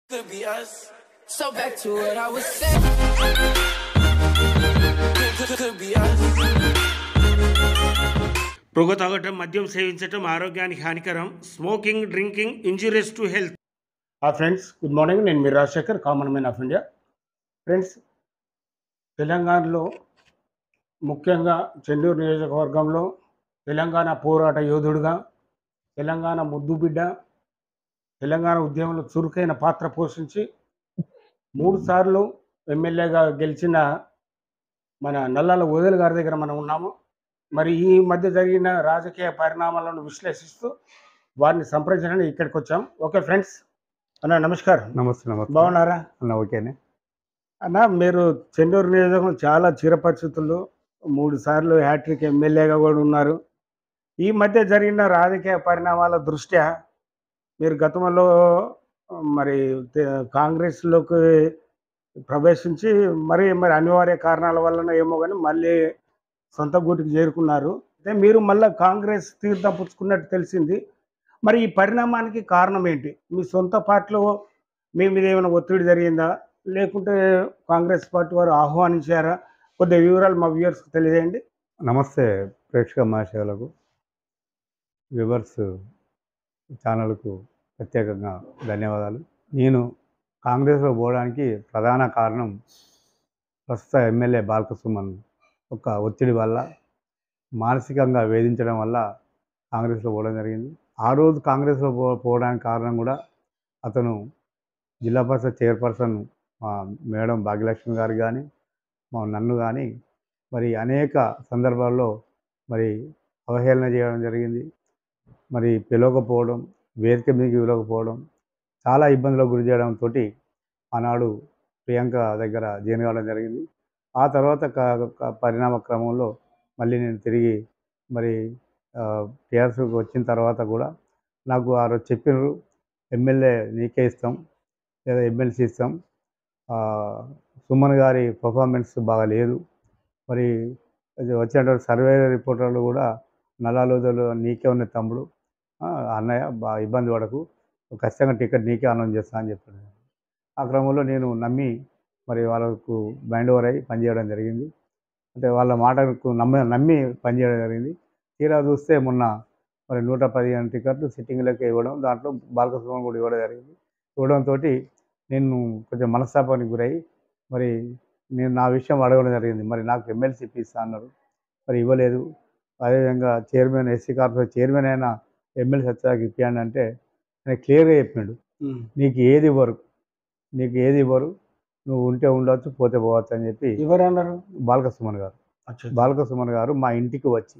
Could be us. So back to what I was saying. Could, could, could be us. పొగ తాగటం మద్యం సేవించటం ఆరోగ్యానికి హానికరం smoking drinking injurious to health ఆ ఫ్రెండ్స్ గుడ్ మార్నింగ్ నేను మీరు Rajasekhar common man of India friends తెలంగాణలో ముఖ్యంగా చెన్నూరు నియోజకవర్గంలో తెలంగాణ పోరాట యోధుడుగా తెలంగాణ ముద్దు బిడ్డ తెలంగాణ ఉద్యమంలో చురుకైన పాత్ర పోషించి మూడు సార్లు ఎమ్మెల్యేగా గెలిచిన మన నల్లాల ఓదెల గారి దగ్గర మనం ఉన్నాము మరి ఈ మధ్య జరిగిన రాజకీయ పరిణామాలను విశ్లేషిస్తూ వారిని సంప్రదించడానికి ఇక్కడికి వచ్చాం ఓకే ఫ్రెండ్స్ అన్న నమస్కారం నమస్తే నమస్తే బాగున్నారా అన్న ఓకేనే అన్న మీరు చెన్నూరు నియోజకవర్గం చాలా చిరపరిస్థితుల్లో మూడు సార్లు హ్యాట్రిక్ ఎమ్మెల్యేగా కూడా ఉన్నారు ఈ మధ్య జరిగిన రాజకీయ పరిణామాల దృష్ట్యా మీరు గతంలో మరి తె- కాంగ్రెస్లోకి ప్రవేశించి మరి మరి అనివార్య కారణాల వలన ఏమో కానీ మళ్ళీ సొంత గూటికి చేరుకున్నారు అయితే మీరు మళ్ళీ కాంగ్రెస్ తీర్థం పుచ్చుకున్నట్టు తెలిసింది మరి ఈ పరిణామానికి కారణం ఏంటి మీ సొంత పార్టీలో మీ మీద ఏమైనా ఒత్తిడి జరిగిందా లేకుంటే కాంగ్రెస్ పార్టీ వారు ఆహ్వానించారా కొద్ది వివరాలు మా వ్యూవర్స్కి తెలియజేయండి నమస్తే ప్రేక్షక మహాశయులకు వ్యూవర్స్ ఛానల్కు ప్రత్యేకంగా ధన్యవాదాలు నేను కాంగ్రెస్లో పోవడానికి ప్రధాన కారణం ప్రస్తుత ఎమ్మెల్యే బాలకసుమన్ ఒక ఒత్తిడి వల్ల మానసికంగా వేధించడం వల్ల కాంగ్రెస్లో పోవడం జరిగింది ఆ రోజు కాంగ్రెస్లో పో పోవడానికి కారణం కూడా అతను జిల్లా పరిషత్ చైర్పర్సన్ మా మేడం భాగ్యలక్ష్మి గారు కానీ మా నన్ను కానీ మరి అనేక సందర్భాల్లో మరి అవహేళన చేయడం జరిగింది మరి పిలవకపోవడం వేదిక మీదకి పిలవకపోవడం చాలా ఇబ్బందులకు గురి చేయడంతో ఆనాడు ప్రియాంక దగ్గర జైన్ కావడం జరిగింది ఆ తర్వాత క- క- పరిణామ క్రమంలో మళ్ళీ నేను తిరిగి మరి టీఆర్ఎస్కి వచ్చిన తర్వాత కూడా నాకు ఆ రోజు చెప్పినారు ఎమ్మెల్యే నీకే ఇస్తాం లేదా ఎమ్మెల్సీ ఇస్తాం ఆ, సుమన్ గారి పర్ఫార్మెన్స్ బాగా లేదు మరి అది వచ్చినటువంటి సర్వే రిపోర్టర్లు కూడా నల్లాలోదలు నీకే ఉన్న తమ్ముడు ఆ, అన్నయ్య బాగా ఇబ్బంది పడకు ఖచ్చితంగా టికెట్ నీకే అనౌన్స్ చేస్తా అని చెప్పాడు ఆ క్రమంలో నేను నమ్మి మరి వాళ్ళకు మైండ్ ఓవర్ అయ్యి పనిచేయడం జరిగింది అంటే వాళ్ళ మాటకు నమ్మి నమ్మి పనిచేయడం జరిగింది తీరా చూస్తే మొన్న మరి నూట పదిహేను టికెట్లు సిట్టింగ్లకే ఇవ్వడం దాంట్లో బాలకృష్ణ కూడా ఇవ్వడం జరిగింది ఇవ్వడంతో నేను కొంచెం మనస్తాపానికి గురై మరి నేను నా విషయం అడగడం జరిగింది మరి నాకు ఎమ్మెల్సీ ఇప్పిస్తా అన్నారు మరి ఇవ్వలేదు అదేవిధంగా చైర్మన్ ఎస్సీ కార్పొరేషన్ చైర్మన్ అయినా ఎమ్మెల్సీ వచ్చాక ఇప్పియండి అంటే ఆయన క్లియర్గా చెప్పిండు నీకు ఏది ఇవ్వరు నీకు ఏది ఇవ్వరు నువ్వు ఉంటే ఉండవచ్చు పోతే పోవచ్చు అని చెప్పి ఎవరన్నారు బాలక సుమన్ గారు బాలక సుమన్ గారు మా ఇంటికి వచ్చి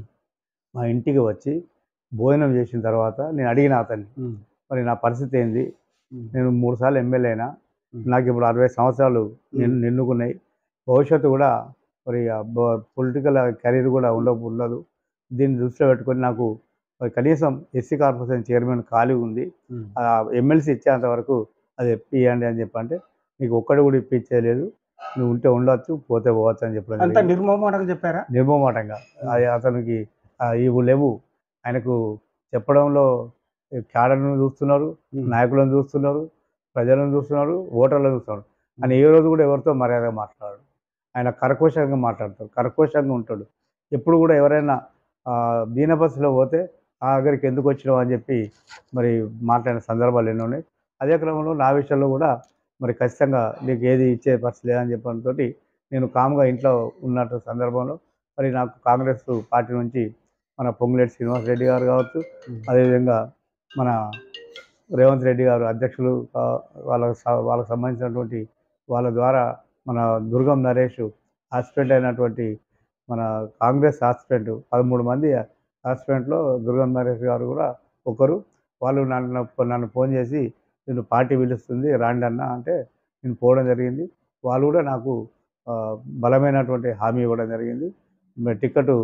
మా ఇంటికి వచ్చి భోజనం చేసిన తర్వాత నేను అడిగిన అతన్ని మరి నా పరిస్థితి ఏంది నేను మూడు సార్లు ఎమ్మెల్యే అయినా మ్మ్. నాకు ఇప్పుడు అరవై సంవత్సరాలు నిన్ను నిన్నుకున్నాయి భవిష్యత్తు కూడా మరి పొలిటికల్ కెరీర్ కూడా ఉండ ఉండదు దీన్ని దృష్టిలో పెట్టుకొని నాకు మరి కనీసం ఎస్సీ కార్పొరేషన్ చైర్మన్ ఖాళీ ఉంది ఆ ఎమ్మెల్సీ ఇచ్చేంత వరకు అది ఇప్పియండి అని చెప్పంటే నీకు ఒక్కటి కూడా ఇప్పించేయలేదు నువ్వు ఉంటే ఉండొచ్చు పోతే పోవచ్చు అని చెప్పడం అంత జరిగింది. నిర్మోహమాటంగా చెప్పారా నిర్మమాటంగా అది అతనికి ఆ, ఇవి లేవు ఆయనకు చెప్పడంలో క్యాడర్ను చూస్తున్నారు నాయకులను చూస్తున్నారు ప్రజలను చూస్తున్నారు ఓటర్లను చూస్తున్నారు ఆయన ఏ రోజు కూడా ఎవరితో మర్యాదగా మాట్లాడాడు ఆయన కరకోశంగా మాట్లాడతాడు కరకోశంగా ఉంటాడు ఎప్పుడు కూడా ఎవరైనా ఆ, దీనబస్సులో పోతే ఆ దగ్గరికి ఎందుకు వచ్చినావు అని చెప్పి మరి మాట్లాడిన సందర్భాలు ఎన్నో ఉన్నాయి అదే క్రమంలో నా విషయంలో కూడా మరి ఖచ్చితంగా నీకు ఏది ఇచ్చే పరిస్థితి లేదని చెప్పడంతో నేను కామ్గా ఇంట్లో ఉన్నట్టు సందర్భంలో మరి నాకు కాంగ్రెస్ పార్టీ నుంచి మన పొంగులేటి శ్రీనివాస్ రెడ్డి గారు కావచ్చు అదేవిధంగా మన రేవంత్ రెడ్డి గారు అధ్యక్షులు ఆ, వాళ్ళకు స- వాళ్ళకు సంబంధించినటువంటి వాళ్ళ ద్వారా మన దుర్గం నరేష్ హాస్పిటల్ అయినటువంటి మన కాంగ్రెస్ హాస్పిటల్ పదమూడు మంది హాస్పిటల్లో దుర్గం నరేష్ గారు కూడా ఒకరు వాళ్ళు నన్ను నన్ను ఫోన్ చేసి నేను పార్టీ పిలుస్తుంది రాండి అన్న అంటే నేను పోవడం జరిగింది వాళ్ళు కూడా నాకు ఆ, బలమైనటువంటి హామీ ఇవ్వడం జరిగింది మరి ticket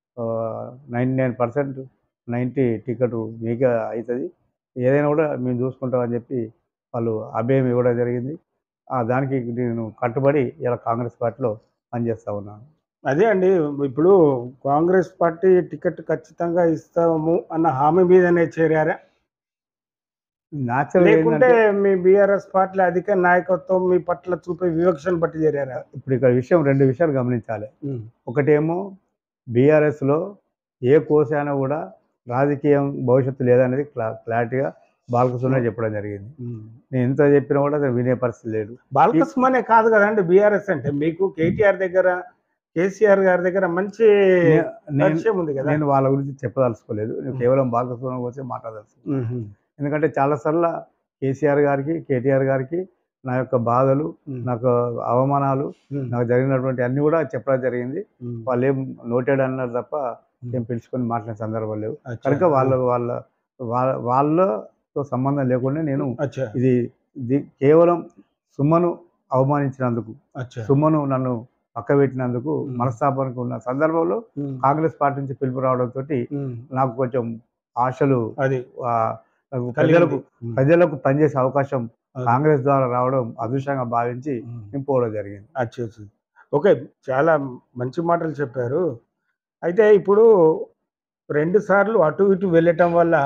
ninety nine percent ninety ticket మీకే అవుతుంది ఏదైనా కూడా మేము చూసుకుంటామని చెప్పి వాళ్ళు అభయం ఇవ్వడం జరిగింది ఆ దానికి నేను కట్టుబడి ఇలా కాంగ్రెస్ పార్టీలో పనిచేస్తూ ఉన్నాను అదే అండి ఇప్పుడు కాంగ్రెస్ పార్టీ టికెట్ ఖచ్చితంగా ఇస్తాము అన్న హామీ మీదనే చేరారా న్యాచురల్ లేకుంటే ఏంటంటే మీ బీఆర్ఎస్ పార్టీ అధిక నాయకత్వం మీ పట్ల చూపే వివక్షను బట్టి చేరారా ఇప్పుడు ఇక్కడ విషయం రెండు విషయాలు గమనించాలి ఒకటేమో బీఆర్ఎస్లో ఏ కోశాన కూడా రాజకీయం భవిష్యత్తు లేదనేది క్లా క్లారిటీగా బాలకృష్ణ చెప్పడం జరిగింది నేను ఎంత చెప్పినా కూడా అతను వినే పరిస్థితి లేదు బాలకృష్ణనే కాదు కదండి బీఆర్ఎస్ అంటే మీకు కేటీఆర్ దగ్గర కేసీఆర్ గారి దగ్గర మంచి నే- నేను పరిచయం ఉంది కదా నేను వాళ్ళ గురించి చెప్పదలుచుకోలేదు నేను కేవలం బాలకృష్ణ గురించి మాట్లాడదలుచుకోలేదు ఎందుకంటే చాలాసార్లు కేసీఆర్ గారికి కేటీఆర్ గారికి నా యొక్క బాధలు నాకు అవమానాలు నాకు జరిగినటువంటి అన్ని కూడా చెప్పడం జరిగింది వాళ్ళు ఏం నోటెడ్ అన్నారు తప్ప ఏం పిలుచుకొని మాట్లాడిన సందర్భం లేవు కనుక వాళ్ళ వాళ్ళ వాళ్ళ- వాళ్ళతో సంబంధం లేకుండా నేను అచ్చా ఇది ఇది కేవలం సుమ్మను అవమానించినందుకు అచ్చా సుమ్మను నన్ను పక్కబెట్టినందుకు మ్మ్. మనస్తాపానికి ఉన్న సందర్భంలో కాంగ్రెస్ పార్టీ నుంచి పిలుపు రావడంతో నాకు కొంచెం ఆశలు అది ఆ, నాకు ప్రజలకు కలిగింది. ప్రజలకు పనిచేసే అవకాశం అది. కాంగ్రెస్ ద్వారా రావడం అదృష్టంగా భావించి ఉమ్. నేను పోవడం జరిగింది అచ్చా అచ్చా. ఓకే చాలా మంచి మాటలు చెప్పారు అయితే ఇప్పుడు రెండు సార్లు అటు ఇటు వెళ్ళటం వల్ల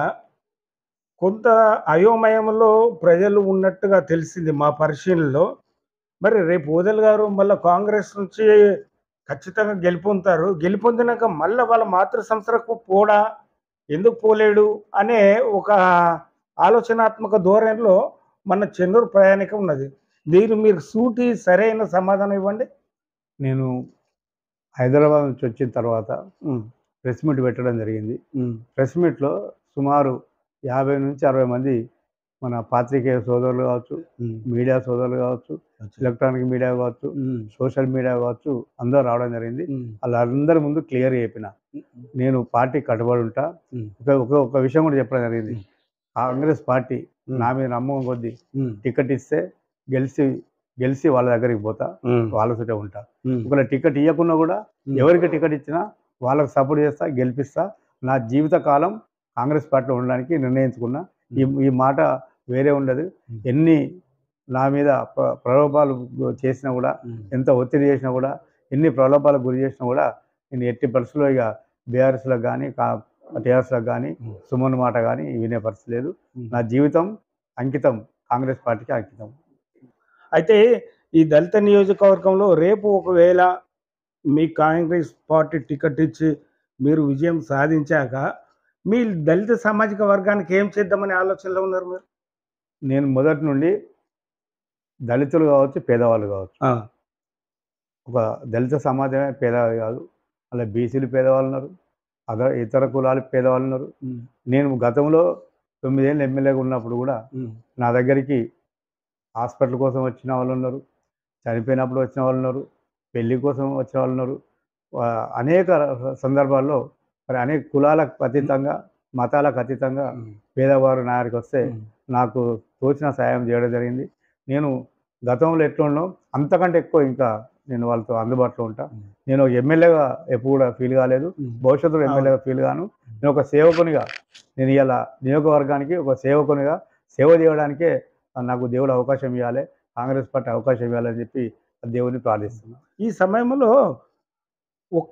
కొంత అయోమయంలో ప్రజలు ఉన్నట్టుగా తెలిసింది మా పరిశీలనలో మరి రేపు ఓదెల్ గారు మళ్ళీ కాంగ్రెస్ నుంచి ఖచ్చితంగా గెలుపొందుతారు గెలుపొందినాక మళ్ళీ వాళ్ళ మాతృ సంస్థలకు పోడా ఎందుకు పోలేడు అనే ఒక ఆలోచనాత్మక ధోరణిలో మన చెన్నూరు ప్రయాణికం ఉన్నది దీన్ని మీరు సూటి సరైన సమాధానం ఇవ్వండి నేను హైదరాబాద్ నుంచి వచ్చిన తర్వాత ప్రెస్ మీట్ పెట్టడం జరిగింది ప్రెస్ మీట్లో సుమారు యాభై నుంచి అరవై మంది మన పాత్రికేయ సోదరులు కావచ్చు మీడియా సోదరులు కావచ్చు ఎలక్ట్రానిక్ మీడియా కావచ్చు సోషల్ మీడియా కావచ్చు అందరూ రావడం జరిగింది వాళ్ళందరి ముందు క్లియర్ చెప్పిన నేను పార్టీ కట్టుబడి ఉంటా ఒక ఒక ఒక విషయం కూడా చెప్పడం జరిగింది కాంగ్రెస్ పార్టీ నా మీద నమ్మకం కొద్దీ టికెట్ ఇస్తే గెలిచి గెలిచి వాళ్ళ దగ్గరికి పోతా వాళ్ళతోటే ఉంటా ఒకవేళ టికెట్ ఇవ్వకున్నా కూడా ఎవరికి టికెట్ ఇచ్చినా వాళ్ళకి సపోర్ట్ చేస్తా గెలిపిస్తా నా జీవిత కాలం కాంగ్రెస్ పార్టీలో ఉండడానికి నిర్ణయించుకున్నా ఈ ఈ మాట వేరే ఉండదు ఎన్ని నా మీద ప్ర- ప్రలోభాలు చేసినా కూడా ఎంత ఒత్తిడి చేసినా కూడా ఎన్ని ప్రలోభాలకు గురి చేసినా కూడా నేను ఎట్టి పరిస్థితుల్లో ఇక బీఆర్ఎస్లకు కానీ కా టీఆర్ఎస్లకు కానీ సుమన్ మాట కానీ వినే పరిస్థితి లేదు నా జీవితం అంకితం కాంగ్రెస్ పార్టీకి అంకితం అయితే ఈ దళిత నియోజకవర్గంలో రేపు ఒకవేళ మీ కాంగ్రెస్ పార్టీ టికెట్ ఇచ్చి మీరు విజయం సాధించాక మీ దళిత సామాజిక వర్గానికి ఏం చేద్దామనే ఆలోచనలో ఉన్నారు మీరు నేను మొదటి నుండి దళితులు కావచ్చు పేదవాళ్ళు కావచ్చు ఒక దళిత సమాజమే పేదవాళ్ళు కాదు అలా బీసీలు పేదవాళ్ళు ఉన్నారు అదర్ ఇతర కులాలు పేదవాళ్ళు ఉన్నారు నేను గతంలో తొమ్మిదేళ్ళు ఎమ్మెల్యేగా ఉన్నప్పుడు కూడా నా దగ్గరికి హాస్పిటల్ కోసం వచ్చిన వాళ్ళు ఉన్నారు చనిపోయినప్పుడు వచ్చిన వాళ్ళు ఉన్నారు పెళ్లి కోసం వచ్చిన వాళ్ళు ఉన్నారు వా- అనేక సందర్భాల్లో మరి అనేక కులాలకు అతీతంగా మతాలకు అతీతంగా పేదవారు నా దగ్గరికి వస్తే నాకు తోచిన సాయం చేయడం జరిగింది నేను గతంలో ఎట్లున్నానో అంతకంటే ఎక్కువ ఇంకా నేను వాళ్ళతో అందుబాటులో ఉంటా నేను ఒక ఎమ్మెల్యేగా ఎప్పుడు కూడా ఫీల్ కాలేదు భవిష్యత్తులో ఎమ్మెల్యేగా ఫీల్ గాను నేను ఒక సేవకునిగా నేను ఇలా నియోజకవర్గానికి ఒక సేవకునిగా సేవ చేయడానికే నాకు దేవుడు అవకాశం ఇవ్వాలి కాంగ్రెస్ పార్టీ అవకాశం ఇవ్వాలని చెప్పి ఆ దేవుని ప్రార్థిస్తున్నాను ఈ సమయంలో ఒక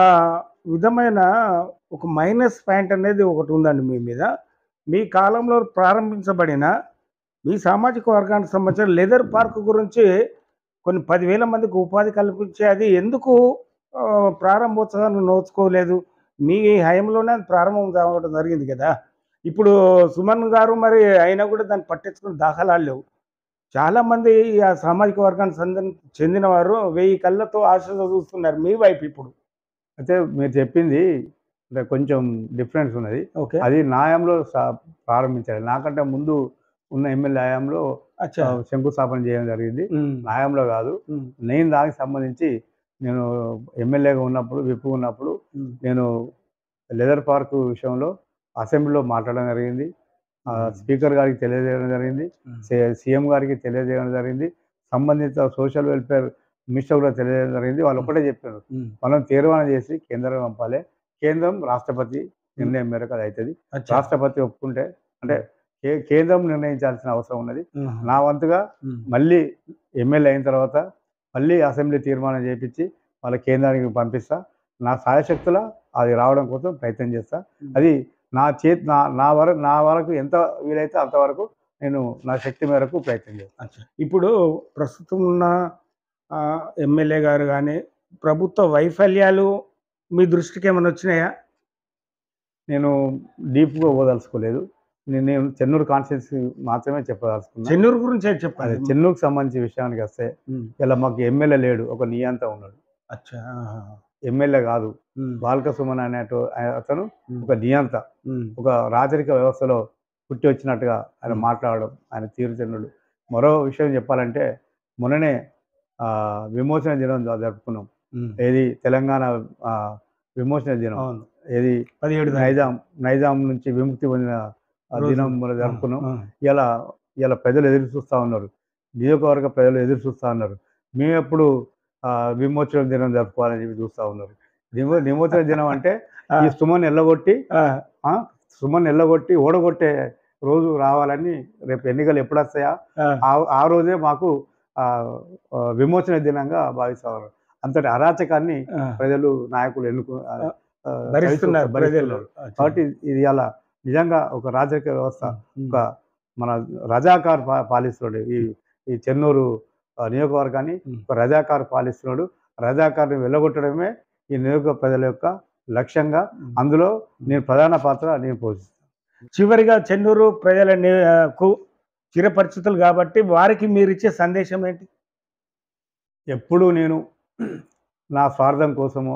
విధమైన ఒక మైనస్ పాయింట్ అనేది ఒకటి ఉందండి మీ మీద మీ కాలంలో ప్రారంభించబడిన మీ సామాజిక వర్గానికి సంబంధించిన లెదర్ పార్క్ గురించి కొన్ని పదివేల మందికి ఉపాధి కల్పించే అది ఎందుకు ఆ, ప్రారంభోత్సవాన్ని నోచుకోలేదు మీ హయంలోనే అది ప్రారంభం కావడం జరిగింది కదా ఇప్పుడు సుమన్ గారు మరి అయినా కూడా దాన్ని పట్టించుకుని దాఖలాలు లేవు చాలామంది ఆ సామాజిక వర్గానికి సందం చెందిన వారు వెయ్యి కళ్ళతో ఆశతో చూస్తున్నారు మీ వైపు ఇప్పుడు అయితే మీరు చెప్పింది అంటే కొంచెం డిఫరెన్స్ ఉన్నది ఓకే అది న్యాయంలో ప్రారంభించాలి నాకంటే ముందు ఉన్న ఎమ్మెల్యే హయాంలో అచ్చా ఆ, శంకుస్థాపన చేయడం జరిగింది ఉమ్, న్యాయంలో కాదు ఉమ్, నేను దానికి సంబంధించి నేను ఎమ్మెల్యేగా ఉన్నప్పుడు విప్పు ఉన్నప్పుడు ఉమ్, నేను లెదర్ పార్క్ విషయంలో అసెంబ్లీలో మాట్లాడడం జరిగింది ఆ, స్పీకర్ గారికి తెలియజేయడం జరిగింది ఉమ్, సి- సీఎం గారికి తెలియజేయడం జరిగింది సంబంధిత సోషల్ వెల్ఫేర్ మినిస్టర్ కూడా తెలియజేయడం జరిగింది వాళ్ళు ఒకటే చెప్పారు ఉమ్, మనం తీర్మానం చేసి కేంద్రం పంపాలి కేంద్రం రాష్ట్రపతి నిర్ణయం మేరకు అది అవుతుంది అచ్చా. రాష్ట్రపతి ఒప్పుకుంటే అంటే కే- కేంద్రం నిర్ణయించాల్సిన అవసరం ఉన్నది ఉమ్, నా వంతుగా ఉమ్, మళ్ళీ ఎమ్మెల్యే అయిన తర్వాత మళ్ళీ అసెంబ్లీ తీర్మానం చేపించి వాళ్ళ కేంద్రానికి పంపిస్తా నా సాయశక్తుల అది రావడం కోసం ప్రయత్నం చేస్తా అది నా చేతి నా నా వరకు నా వరకు ఎంత వీలైతే అంతవరకు నేను నా శక్తి మేరకు ప్రయత్నం చేస్తాను అచ్చా ఇప్పుడు ప్రస్తుతం ఉన్న ఆ, ఎమ్మెల్యే గారు కానీ ప్రభుత్వ వైఫల్యాలు మీ దృష్టికి ఏమైనా వచ్చినాయా నేను డీప్గా పోదలుచుకోలేదు నేను నేను చెన్నూరు కాన్స్టిట్యూన్సీ మాత్రమే చెప్పదలుచుకున్నాను చెన్నూరు గురించి అదే చెప్పాలి చెన్నూరుకు సంబంధించి విషయానికి వస్తే ఇలా మాకు ఎమ్మెల్యే లేడు ఒక నియంత ఉన్నాడు అచ్చా ఆహా. ఎమ్మెల్యే కాదు ఉమ్, బాలక సుమన్ అనే అతను ఉమ్, ఒక నియంత ఉమ్, ఒక రాజరిక వ్యవస్థలో పుట్టి వచ్చినట్టుగా ఆయన మ్మ్. మాట్లాడడం ఆయన తీరుతెన్నుడు మరో విషయం చెప్పాలంటే మొన్ననే ఆ, విమోచన దినం జ- జరుపుకున్నాం ఉమ్. ఏది తెలంగాణ ఆ, విమోచన దినం అవును ఏది పదిహేడు నైజాం నైజాం నుంచి విముక్తి పొందిన ఆ రోజు. దినం మనం జరుపుకున్నాం ఆ, ఇలా ఇలా ప్రజలు ఎదురు చూస్తూ ఉన్నారు నియోజకవర్గ ప్రజలు ఎదురు చూస్తూ ఉన్నారు మేము ఎప్పుడు ఆ, విమోచన దినం జరుపుకోవాలని చెప్పి చూస్తూ ఉన్నారు విమో విమోచన దినం అంటే ఆ, ఈ సుమన్ ఎల్లగొట్టి ఆ, ఆ, సుమన్ ఎల్లగొట్టి ఓడగొట్టే రోజు రావాలని రేపు ఎన్నికలు ఎప్పుడు వస్తాయా ఆ, ఆ- ఆ రోజే మాకు ఆ, ఆ, విమోచన దినంగా భావిస్తారు అంతటి అరాచకాన్ని ఆ, ప్రజలు నాయకులు ఎన్నుకు ఆ, ఆ, భరిస్తున్నారు ప్రజలు భరిస్తున్నారు. కాబట్టి ఇది ఇలా నిజంగా ఒక రాజకీయ వ్యవస్థ ఉమ్, ఒక మన రజాకార్ పా- పాలిస్తున్నాడు ఈ ఈ చెన్నూరు ఆ, నియోజకవర్గాన్ని ఉమ్. ఒక రజాకార్ పాలిస్తున్నాడు రజాకార్ని వెళ్ళగొట్టడమే ఈ నియోజక ప్రజల యొక్క లక్ష్యంగా ఉమ్. అందులో నేను ప్రధాన పాత్ర నేను పోషిస్తాను చివరిగా చెన్నూరు ప్రజల ని- ఆ, కు చిరపరిచితులు కాబట్టి వారికి మీరు ఇచ్చే సందేశం ఏంటి ఎప్పుడూ నేను నా స్వార్థం కోసమో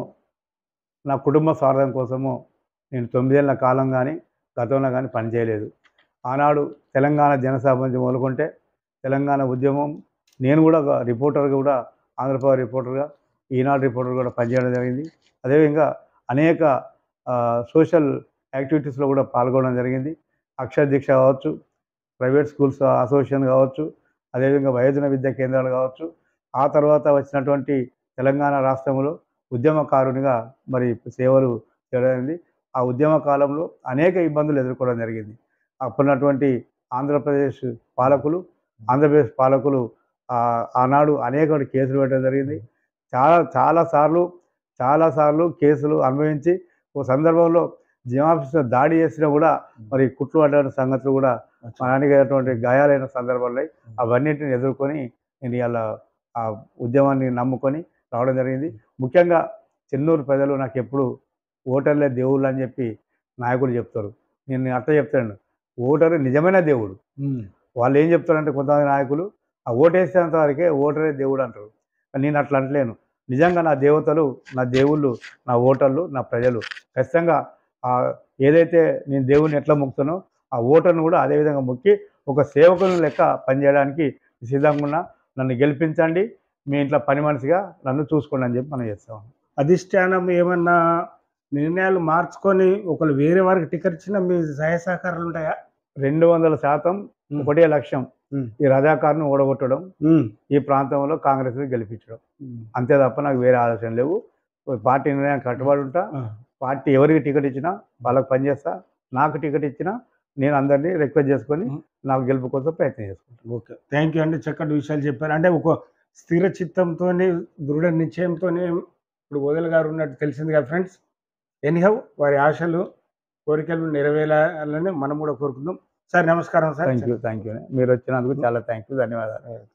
నా కుటుంబ స్వార్థం కోసమో నేను తొమ్మిదేళ్ల కాలం కానీ గతంలో కానీ పనిచేయలేదు ఆనాడు తెలంగాణ జనసభ నుంచి మొదలుకుంటే తెలంగాణ ఉద్యమం నేను కూడా ఒక రిపోర్టర్గా కూడా ఆంధ్రప్రదేశ్ రిపోర్టర్గా ఈనాడు రిపోర్టర్ కూడా పనిచేయడం జరిగింది అదేవిధంగా అనేక ఆ, సోషల్ యాక్టివిటీస్లో కూడా పాల్గొనడం జరిగింది అక్షర దీక్ష కావచ్చు ప్రైవేట్ స్కూల్స్ అసోసియేషన్ కావచ్చు అదేవిధంగా వయోజన విద్యా కేంద్రాలు కావచ్చు ఆ తర్వాత వచ్చినటువంటి తెలంగాణ రాష్ట్రంలో ఉద్యమకారునిగా మరి సేవలు చేయడం ఆ ఉద్యమ కాలంలో అనేక ఇబ్బందులు ఎదుర్కోవడం జరిగింది అప్పుడున్నటువంటి ఆంధ్రప్రదేశ్ పాలకులు ఆంధ్రప్రదేశ్ పాలకులు ఆ- ఆనాడు అనేక కేసులు పెట్టడం జరిగింది చాలా చాలా సార్లు చాలా సార్లు కేసులు అనుభవించి ఓ సందర్భంలో జిమాఫీస్లో దాడి చేసినా కూడా మరి కుట్లు పడ్డ సంగతులు కూడా మా నాన్నకి అయినటువంటి గాయాలైన సందర్భాలు అవన్నిటిని ఎదుర్కొని నేను ఇలా ఆ ఉద్యమాన్ని నమ్ముకొని రావడం జరిగింది ముఖ్యంగా చెన్నూరు ప్రజలు నాకు ఎప్పుడు ఓటర్లే దేవుళ్ళు అని చెప్పి నాయకులు చెప్తారు నేను అట్లా చెప్తాను ఓటరు నిజమైన దేవుడు ఉమ్, వాళ్ళు ఏం చెప్తారంటే కొంతమంది నాయకులు ఆ ఓటేసేంత వరకే ఓటరే దేవుడు అంటారు కానీ నేను అట్లా అంటలేను నిజంగా నా దేవతలు నా దేవుళ్ళు నా ఓటర్లు నా ప్రజలు ఖచ్చితంగా ఆ ఏదైతే నేను దేవుడిని ఎట్లా మొక్కుతానో ఆ ఓటర్ను కూడా అదేవిధంగా మొక్కి ఒక సేవకుని లెక్క పనిచేయడానికి సిద్ధంగా ఉన్నా నన్ను గెలిపించండి మీ ఇంట్లో పని మనిషిగా నన్ను చూసుకోండి అని చెప్పి మనం చేస్తాం అధిష్టానం ఏమన్నా నిర్ణయాలు మార్చుకొని ఒకరు వేరే వారికి టికెట్ ఇచ్చినా మీ సహాయ సహకారాలు ఉంటాయా రెండు వందల శాతం ఉమ్. ఒకటే లక్ష్యం ఉమ్. ఈ రజాకారును ఓడగొట్టడం ఉమ్, ఈ ప్రాంతంలో కాంగ్రెస్ని గెలిపించడం ఉమ్, అంతే తప్ప నాకు వేరే ఆలోచన లేవు పార్టీ నిర్ణయానికి కట్టుబడి ఉంటా ఆ, పార్టీ ఎవరికి టికెట్ ఇచ్చినా వాళ్ళకి పనిచేస్తా నాకు టికెట్ ఇచ్చినా నేను అందరినీ రిక్వెస్ట్ చేసుకొని ఉమ్. నాకు గెలుపు కోసం ప్రయత్నం చేసుకుంటాను ఓకే థ్యాంక్ యూ అండి చక్కటి విషయాలు చెప్పారు అంటే ఒక స్థిర చిత్తంతో దృఢ నిశ్చయంతోనే ఇప్పుడు వదల గారు ఉన్నట్టు తెలిసింది కదా ఫ్రెండ్స్ ఎనీహౌ వారి ఆశలు కోరికలు నెరవేరాలని మనం కూడా కోరుకుందాం సార్ నమస్కారం sir thank you thank you మీరు వచ్చినందుకు చాలా థ్యాంక్ యూ ధన్యవాదాలు